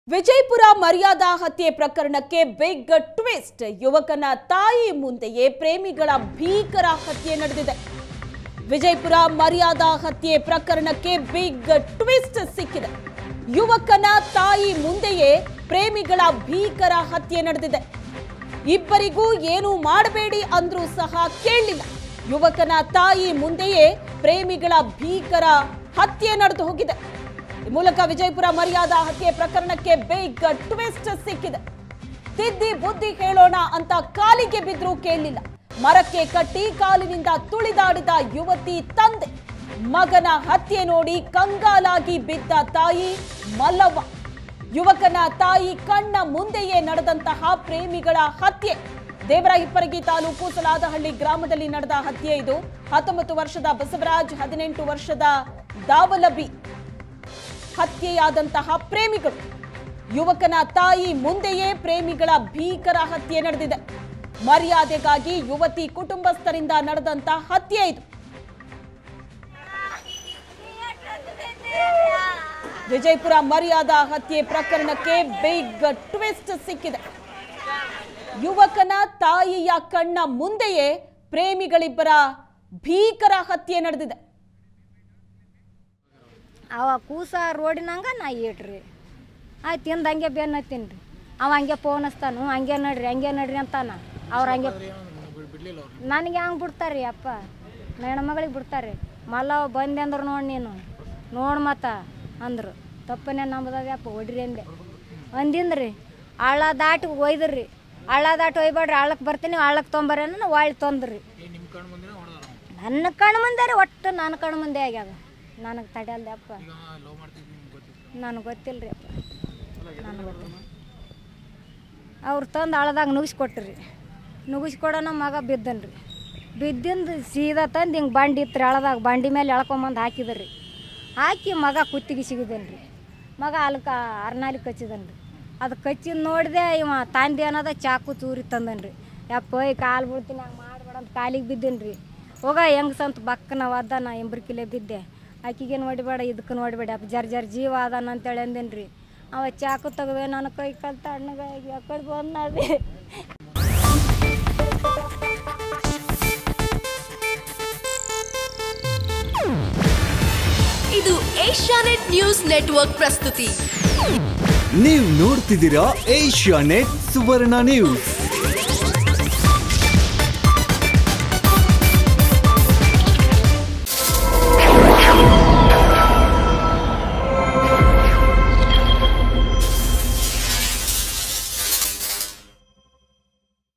ವಿಜಯಪುರ ಮರ್ಯಾದಾ ಹತ್ಯೆ ಪ್ರಕರಣಕ್ಕೆ big twist ಯುವಕನ ತಾಯಿ ಮುಂದೆಯೇ ಪ್ರೇಮಿಗಳ ಭೀಕರ ಹತ್ಯೆ ನಡೆದಿದೆ ವಿಜಯಪುರ ಮರ್ಯಾದಾ ಹತ್ಯೆ ಪ್ರಕರಣಕ್ಕೆ ಬಿಗ್ ಟ್ವಿಸ್ಟ್ ಸಿಕ್ಕಿದೆ ಯುವಕನ ತಾಯಿ ಮುಂದೆಯೇ ಪ್ರೇಮಿಗಳ ಭೀಕರ ಹತ್ಯೆ ನಡೆದಿದೆ ಇಬ್ಬರಿಗೂ ಏನು ಮಾಡಬೇಡಿ ಅಂದ್ರೂ ಸಹ ಕೇಳಲಿಲ್ಲ ಯುವಕನ ತಾಯಿ ಮುಂದೆಯೇ ಪ್ರೇಮಿಗಳ ಭೀಕರ ಹತ್ಯೆ ನಡೆದು ಹೋಗಿದೆ ಈ ಮೂಲಕ ವಿಜಯಪುರ ಮರ್ಯಾದಾ ಹತ್ಯೆ ಪ್ರಕರಣಕ್ಕೆ ಬಿಗ್ ಟ್ವಿಸ್ಟ್ ಸಿಕ್ಕಿದೆ ತಿದ್ದಿ ಬುದ್ಧಿ ಹೇಳೋಣ ಅಂತ ಕಾಲಿಗೆ ಬಿದ್ರೂ ಕೇಳಲಿಲ್ಲ ಮರಕ್ಕೆ ಕಟ್ಟಿ ಕಾಲಿನಿಂದ ತುಳಿದಾಡಿದ ಯುವತಿ ತಂದೆ ಮಗನ ಹತ್ಯೆ ನೋಡಿ ಕಂಗಾಲಾಗಿ ಬಿದ್ದ ತಾಯಿ ಮಲ್ಲವ್ವ ಯುವಕನ ತಾಯಿ ಕಣ್ಣ ಮುಂದೆಯೇ ನಡೆದಂತಹ ಪ್ರೇಮಿಗಳ ಹತ್ಯೆ ದೇವರ ಹಿಪ್ಪರಗಿ ತಾಲೂಕು ಸಲಾದಹಳ್ಳಿ ಗ್ರಾಮದಲ್ಲಿ ನಡೆದ ಹತ್ಯೆ ಇದು ಹತ್ತೊಂಬತ್ತು ವರ್ಷದ ಬಸವರಾಜ್ ಹದಿನೆಂಟು ವರ್ಷದ ದಾವಲಬಿ ಹತ್ಯೆಯಾದಂತಹ ಪ್ರೇಮಿಗಳು ಯುವಕನ ತಾಯಿ ಮುಂದೆಯೇ ಪ್ರೇಮಿಗಳ ಭೀಕರ ಹತ್ಯೆ ನಡೆದಿದೆ ಮರ್ಯಾದೆಗಾಗಿ ಯುವತಿ ಕುಟುಂಬಸ್ಥರಿಂದ ನಡೆದಂತ ಹತ್ಯೆ ಇದು ವಿಜಯಪುರ ಮರ್ಯಾದಾ ಹತ್ಯೆ ಪ್ರಕರಣಕ್ಕೆ ಬಿಗ್ ಟ್ವಿಸ್ಟ್ ಸಿಕ್ಕಿದೆ ಯುವಕನ ತಾಯಿಯ ಕಣ್ಣ ಮುಂದೆಯೇ ಪ್ರೇಮಿಗಳಿಬ್ಬರ ಭೀಕರ ಹತ್ಯೆ ನಡೆದಿದೆ ಅವ ಕೂಸ ರೋಡಿನಂಗ ನಾ ಇಟ್ರಿ ಆಯ್ತು ತಿಂದು ಹಂಗೆ ಬೆನ್ನು ಹತ್ತೀನಿ ರೀ ಅವ ಹಂಗೆ ಫೋನ್ ಹಚ್ತಾನು ಹಂಗೆ ನಡ್ರಿ ಹಂಗೆ ನಡ್ರಿ ಅಂತಾನ ಅವ್ರು ಹಂಗೆ ನನಗೆ ಹಂಗೆ ಬಿಡ್ತಾರೆ ರೀ ಅಪ್ಪ ನನ್ನ ಮಗಳಿಗೆ ಬಿಡ್ತಾರೆ ಮಲ್ಲವ ಬಂದೆ ಅಂದ್ರೆ ನೋಡಿ ನೀನು ನೋಡು ಮತ್ತ ಅಂದ್ರು ತಪ್ಪನೇ ನಂಬದದೆ ಅಪ್ಪ ಹೊಡ್ರಿ ಅಂದೆ ಅಂದಿಂದ್ರಿ ಹಳ್ಳ ದಾಟಿ ಒಯ್ದ್ರಿ ಹಳ್ಳ ದಾಟಿ ಒಯ್ಬೇಡ್ರಿ ಹಳ್ಳಕ್ಕೆ ಬರ್ತೀನಿ ಹಳ್ಳಕ್ಕೆ ತೊಂಬರೇನ ಒಳ್ಳೆ ತೊಂದ್ರಿ ನನ್ನ ಕಣ್ಣು ಮುಂದೆ ರೀ ಒಟ್ಟು ನನ್ನ ಕಣ್ಣು ಮುಂದೆ ಆಗ್ಯದ ನನಗೆ ತಡೆಯಲ್ದೆ ಅಪ್ಪ ನನಗೆ ಗೊತ್ತಿಲ್ಲ ರೀ ಅಪ್ಪ ನನಗೆ ಗೊತ್ತಿಲ್ಲ ಅವ್ರು ತಂದು ಹಳದಾಗ ನುಗ್ಸ್ಕೊಟ್ರಿ ನುಗ್ಸ್ಕೊಡೋಣ ಮಗ ಬಿದ್ದನ್ ರೀ ಬಿದ್ದಿಂದ ಸೀದಾ ತಂದು ಹಿಂಗೆ ಬಂಡಿ ಇತ್ತು ಹಳದಾಗ ಬಂಡಿ ಮೇಲೆ ಎಳ್ಕೊಂಬಂದು ಹಾಕಿದ್ರಿ ಹಾಕಿ ಮಗ ಕುತ್ತಿಗೆ ಸಿಗಿದೇನು ರೀ ಮಗ ಅಲ್ಕ ಅರ್ನಾಲಿ ಕಚ್ಚಿದನ್ ರೀ ಅದು ಕಚ್ಚಿದ ನೋಡಿದೆ ಇವ ತಂದೆ ಅನ್ನೋದ ಚಾಕು ಚೂರಿ ತಂದನ್ ರೀ ಯಪ್ಪ ಈ ಕಾಲು ಬಿಡ್ತೀನಿ ಹಂಗೆ ಮಾಡ್ಬೇಡ ಅಂತ ಕಾಲಿಗೆ ಬಿದ್ದೇನೆ ರೀ ಹೋಗ ಹೆಂಗೆ ಸಂತ ಬಕ್ಕನ ಒದ್ದ ನಾ ಎಂಬ್ರಿಕಿಲೆ ಬಿದ್ದೆ ಆಕಿಗೆ ನೋಡಿಬೇಡ ಇದಕ್ಕೆ ನೋಡಿಬೇಡ ಅಪ್ಪ ಜರ್ ಜರ್ ಜೀವ ಅದಾನ ಅಂತೇಳಿ ಅಂದೇನು ರೀ ಅವ ಚಾಕು ತೆಗ್ದೆ ನನ್ನ ಕೈ ಕಾಲು ತಣ್ಣಗಾಗಿ ಆ ಕಡೆ ಬಂದೆ ಇದು ಏಷ್ಯಾನೆಟ್ ನ್ಯೂಸ್ ನೆಟ್ವರ್ಕ್ ಪ್ರಸ್ತುತಿ ನೀವು ನೋಡ್ತಿದ್ದೀರಾ ಏಷ್ಯಾ ನೆಟ್ ಸುವರ್ಣ ನ್ಯೂಸ್